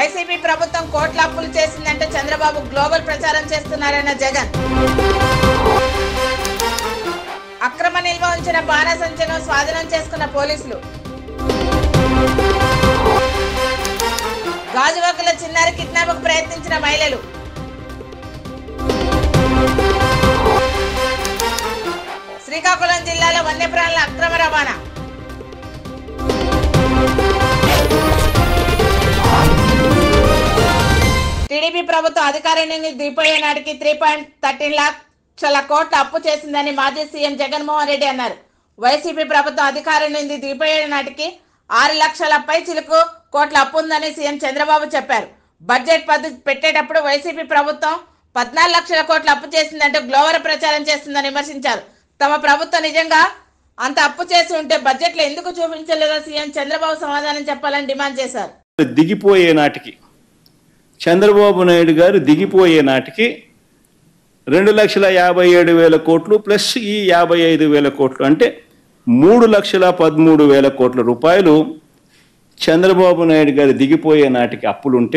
YCP ప్రభుత్వం కోట్ల అప్పులు చేసిందంటే చంద్రబాబు గ్లోబల్ ప్రచారం చేస్తున్నారన్న జగన్ అక్రమ నిల్వ ఉంచిన బాణసంచను స్వాధీనం చేసుకున్న పోలీసులు గాజువాకల చిన్నారి కిడ్నాప్కు ప్రయత్నించిన మహిళలు శ్రీకాకుళం జిల్లాలో వన్యప్రాణుల అక్రమ రవాణా టీడీపీ ప్రభుత్వం అధికారం నుండి దిగిపోయే నాటికి త్రీ పాయింట్ థర్టీన్ లక్షల కోట్ల అప్పు చేసిందని మాజీ సీఎం జగన్మోహన్ రెడ్డి అన్నారు వైసీపీ ప్రభుత్వం అధికారం నుండి దిగిపోయే నాటికి ఆరు లక్షల పై చిలుకు కోట్ల అప్పు ఉందని సీఎం చంద్రబాబు చెప్పారు బడ్జెట్ పద్ధతి పెట్టేటప్పుడు వైసీపీ ప్రభుత్వం పద్నాలుగు లక్షల కోట్ల అప్పు చేసిందంటూ గ్లోవర్ ప్రచారం చేస్తుందని విమర్శించారు తమ ప్రభుత్వం నిజంగా అంత అప్పు చేసి ఉంటే బడ్జెట్లో ఎందుకు చూపించలేదో సీఎం చంద్రబాబు సమాధానం చెప్పాలని డిమాండ్ చేశారు దిగిపోయే నాటికి చంద్రబాబు నాయుడు గారు దిగిపోయే నాటికి రెండు లక్షల యాభై ఏడు వేల కోట్లు ప్లస్ ఈ యాభై ఐదు వేల కోట్లు అంటే మూడు లక్షల పదమూడు వేల కోట్ల రూపాయలు చంద్రబాబు నాయుడు గారు దిగిపోయే నాటికి అప్పులుంటే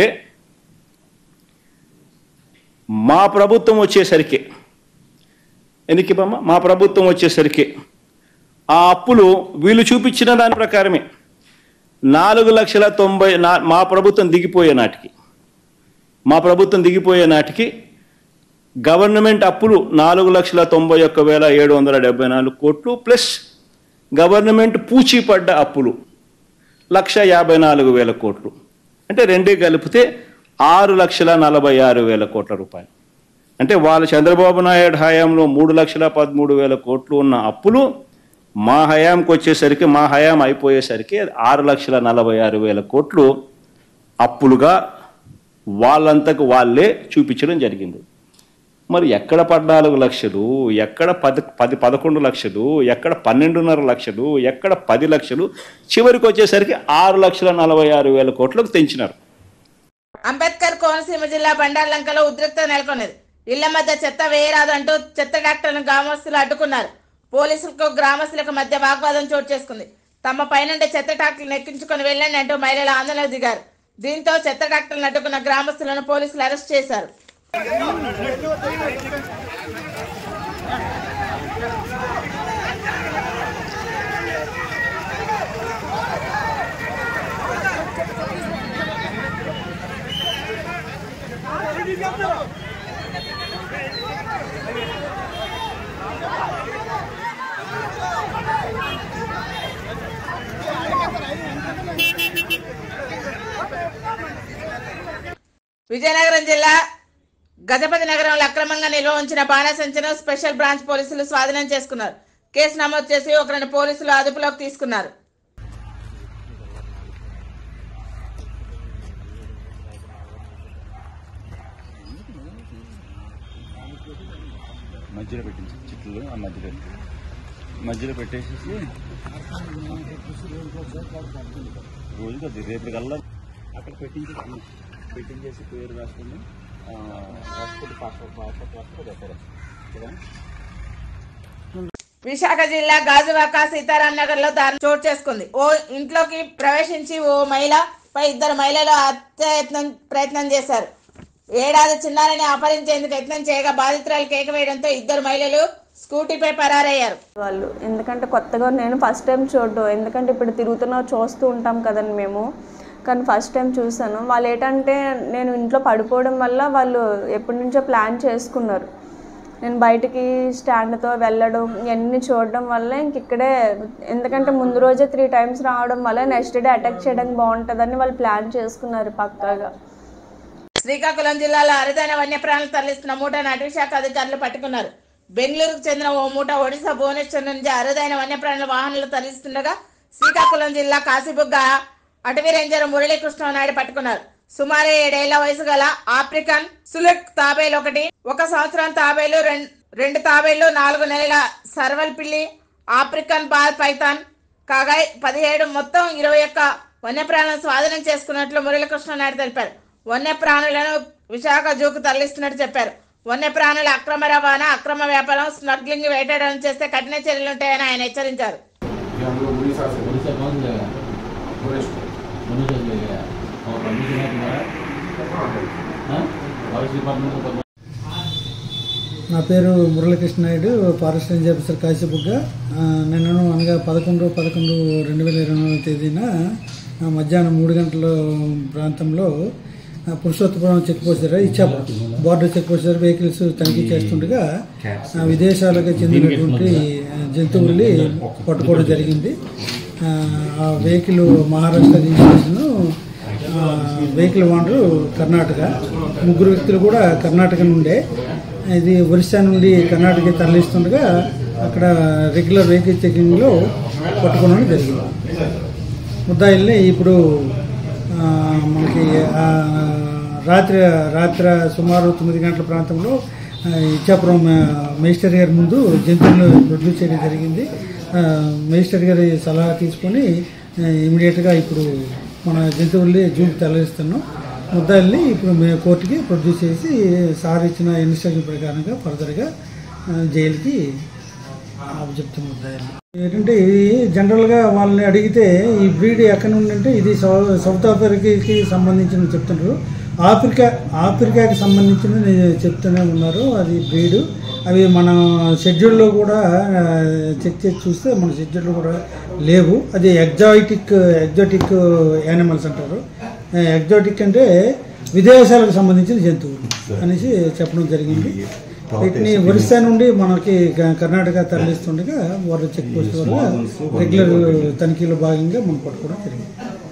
మా ప్రభుత్వం వచ్చేసరికి ఎనికి బామ్మ మా ప్రభుత్వం వచ్చేసరికి ఆ అప్పులు వీళ్ళు చూపించిన దాని ప్రకారమే నాలుగు లక్షల తొంభై నా మా ప్రభుత్వం దిగిపోయే నాటికి మా ప్రభుత్వం దిగిపోయే నాటికి గవర్నమెంట్ అప్పులు నాలుగు లక్షల తొంభై ఒక్క వేల ఏడు వందల డెబ్బై నాలుగు కోట్లు ప్లస్ గవర్నమెంట్ పూచీపడ్డ అప్పులు లక్ష యాభై నాలుగు వేల కోట్లు అంటే రెండే కలిపితే ఆరు లక్షల నలభై ఆరు వేల కోట్ల రూపాయలు అంటే వాళ్ళ చంద్రబాబు నాయుడు హయాంలో మూడు లక్షల పదమూడు వేల కోట్లు ఉన్న అప్పులు మా హయాంకి వచ్చేసరికి మా హయాం అయిపోయేసరికి ఆరు లక్షల నలభై ఆరు వేల కోట్లు అప్పులుగా వాళ్ళంతకు వాళ్ళే చూపించడం జరిగింది మరి ఎక్కడ పద్నాలుగు లక్షలు ఎక్కడ పది పది పదకొండు లక్షలు ఎక్కడ పన్నెండున్నర లక్షలు ఎక్కడ పది లక్షలు చివరికి వచ్చేసరికి ఆరు లక్షల నలభై ఆరు వేల కోట్లకు తెంచినారు అంబేద్కర్ కోనసీమ జిల్లా బండార్లంకలో ఉద్రిక్తత నెలకొన్నది ఇళ్ల మధ్య చెత్త వేయరాదంటూ చెత్త డాక్టర్ను గ్రామస్తులు అడ్డుకున్నారు పోలీసులకు గ్రామస్తులకు మధ్య వాగ్వాదం చోటు చేసుకుంది తమ పైనుండే చెత్త ట్రాక్టర్లను ఎక్కించుకొని వెళ్ళండి అంటూ మహిళలు ఆందోళన దిగారు దీంతో చెత్త ట్రాక్టర్లను అడ్డుకున్న గ్రామస్తులను పోలీసులు అరెస్ట్ చేశారు విజయనగరం జిల్లా గజపతి నగరంలో అక్రమంగా నిల్వ ఉంచిన బాణసంచను స్పెషల్ బ్రాంచ్ పోలీసులు స్వాధీనం చేసుకున్నారు కేసు నమోదు చేసి ఒకరిని పోలీసులు అదుపులోకి తీసుకున్నారు మధ్యలో పెట్టించి చిట్లు ఆ మధ్యలో మధ్యలో పెట్టేసేసి రోజు కొద్ది రేపు కల్లా అక్కడ పెట్టించి పెట్టించేసి పేరు రాసుకుని హాస్పిటల్ పాస్పోర్ట్ పాస్పోర్ట్ పాస్పోర్ట్ ఎక్కడ కదా విశాఖ జిల్లా గాజువాక సీతారాం నగర్ లో దారుణం చోటు చేసుకుంది ఓ ఇంట్లోకి ప్రవేశించి ఓ మహిళ పై ఇద్దరు మహిళలు హత్యాయత్నం ప్రయత్నం చేశారు ఏడాది చిన్నారిని అపహరించేందుకు యత్నం చేయగా బాధితురాలు కేక వేయడంతో ఇద్దరు మహిళలు స్కూటీపై పరారయ్యారు వాళ్ళు ఎందుకంటే కొత్తగా నేను ఫస్ట్ టైం చూడడం ఎందుకంటే ఇప్పుడు తిరుగుతున్నా చూస్తూ ఉంటాం కదండి మేము కానీ ఫస్ట్ టైం చూసాను వాళ్ళు ఏంటంటే నేను ఇంట్లో పడిపోవడం వల్ల వాళ్ళు ఎప్పటి నుంచో ప్లాన్ చేసుకున్నారు నేను బయటికి స్టాండ్తో వెళ్ళడం ఇవన్నీ చూడడం వల్ల ఇంక ఇక్కడే ఎందుకంటే ముందు రోజే త్రీ టైమ్స్ రావడం వల్ల నెక్స్ట్ డే అటాక్ చేయడానికి బాగుంటుందని వాళ్ళు ప్లాన్ చేసుకున్నారు పక్కాగా శ్రీకాకుళం జిల్లాలో అరుదైన వన్యప్రాణులు తరలిస్తున్న మూటను అటవీ శాఖ అధికారులు పట్టుకున్నారు బెంగళూరుకు చెందిన ఓ మూట ఒడిశా భువనేశ్వర్ నుంచి అరుదైన వన్యప్రాణుల వాహనాలు తరలిస్తుండగా శ్రీకాకుళం జిల్లా కాశీబుగ్గ అటవీ రేంజర్ మురళీకృష్ణ నాయుడు పట్టుకున్నారు సుమారు ఏడేళ్ల వయసు గల ఆఫ్రికన్ సులుక్ తాబేలు ఒకటి ఒక సంవత్సరం తాబేలు రెం- రెండు తాబేళ్లు నాలుగు నెలల సర్వల్ పిల్లి ఆఫ్రికన్ బాల్ పైథాన్ కాగా పదిహేడు మొత్తం ఇరవై ఒక్క వన్యప్రాణులను స్వాధీనం చేసుకున్నట్లు మురళీకృష్ణ నాయుడు తెలిపారు వన్యప్రాణులను విశాఖ జూకు తరలిస్తున్నట్టు చెప్పారు వన్యప్రాణుల అక్రమ రవాణా అక్రమ వ్యాపారం స్మగ్లింగ్ వేటాడడం చేస్తే కఠిన చర్యలుంటాయని ఆయన హెచ్చరించారు ये हम लोग उड़ीसा से उड़ीसा कौन जगह फॉरेस्ट నా పేరు Muralikrishna Naidu forest range officer Kasibugga ఆ, నిన్న అనగా పదకొండు పదకొండు రెండు వేల ఇరవై నాలుగు తేదీన ఆ, మధ్యాహ్నం మూడు గంటల ప్రాంతంలో ఆ, పురుషోత్తపురం చెక్ పోస్ట్ దగ్గర ఇచ్చాపురం బార్డర్ చెక్ పోస్ట్ దగ్గర వెహికల్స్ తనిఖీ చేస్తుండగా ఆ, విదేశాలకు చెందినటువంటి ఆ, జంతువుల్ని పట్టుకోవడం జరిగింది ఆ, ఆ వెహికల్ మహారాష్ట్ర రిజిస్ట్రేషన్ ఆ, వెహికల్ ఓనరు కర్ణాటక ముగ్గురు వ్యక్తులు కూడా కర్ణాటక నుండే ఇది ఒరిస్సా నుండి కర్ణాటక తరలిస్తుండగా అక్కడ రెగ్యులర్ వెహికల్ చెకింగ్లో పట్టుకోవడం జరిగింది ముద్దాయిల్ని ఇప్పుడు ఆ, మనకి ఆ, రాత్రి రాత్రి సుమారు తొమ్మిది గంటల ప్రాంతంలో ఆ, ఇచ్చాపురం ఆ, మేజిస్టర్ గారి ముందు జంతువులను ప్రొడ్యూస్ చేయడం జరిగింది ఆ, మేజిస్టర్ గారి సలహా తీసుకొని ఆ, ఇమీడియట్గా ఇప్పుడు మన జంతువుల్ని జూకి తరలిస్తున్నాం ముద్దాయిల్ని ఇప్పుడు మే కోర్టుకి ప్రొడ్యూస్ చేసి సార్ ఇచ్చిన ఇన్స్ట్రక్షన్ ప్రకారంగా ఫర్దర్గా ఆ, జైలుకి చెప్తున్న ముద్దాయిల్ని ఏంటంటే ఇది జనరల్గా వాళ్ళని అడిగితే ఈ బ్రీడ్ ఎక్కడి నుండి అంటే ఇది సౌ- సౌత్ ఆఫ్రికాకి సంబంధించిన చెప్తున్నారు ఆఫ్రికా ఆఫ్రికాకి సంబంధించిన చెప్తూనే ఉన్నారు అది బ్రీడు అవి మన షెడ్యూల్లో కూడా ఆ, చెక్ చేసి చూస్తే మన షెడ్యూల్లో కూడా లేవు అది ఎగ్జాయిటిక్ ఎగ్జాటిక్ యానిమల్స్ అంటారు ఎగ్జాటిక్ అంటే విదేశాలకు సంబంధించిన జంతువులు అనేసి చెప్పడం జరిగింది వీటిని ఒరిస్సా నుండి మనకి క- కర్ణాటక తరలిస్తుండగా వారు చెక్ పోస్ట్ వల్ల రెగ్యులర్ తనిఖీలో భాగంగా మనం పట్టుకోవడం జరిగింది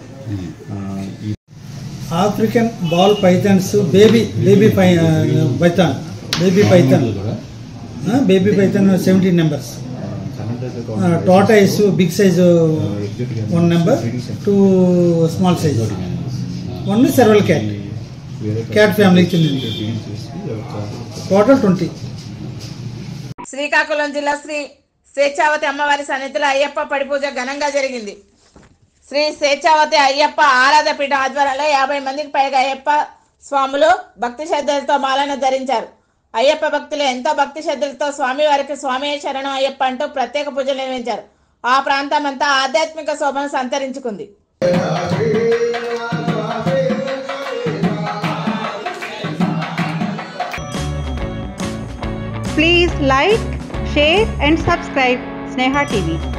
African ball pythons baby baby పై python baby python baby python seventeen numbers tortoise big size one number two small size one serval cat cat ఫ్యామిలీకి చెందింది టోటల్ ట్వంటీ శ్రీకాకుళం జిల్లా శ్రీ స్వేచ్ఛావతి అమ్మవారి సన్నిధిలో అయ్యప్ప పడి పూజ ఘనంగా జరిగింది శ్రీ స్వేచ్ఛావతి అయ్యప్ప ఆరాధ పీఠ ఆధ్వర్యంలో యాభై మందికి పైగా అయ్యప్ప స్వాములు భక్తి శ్రద్ధలతో మాలను ధరించారు అయ్యప్ప భక్తులు ఎంతో భక్తి శ్రద్ధలతో స్వామివారికి స్వామి శరణం అయ్యప్ప అంటూ ప్రత్యేక పూజలు నిర్వహించారు ఆ ప్రాంతం అంతా ఆధ్యాత్మిక శోభను సంతరించుకుంది Please like, share and subscribe Sneha TV.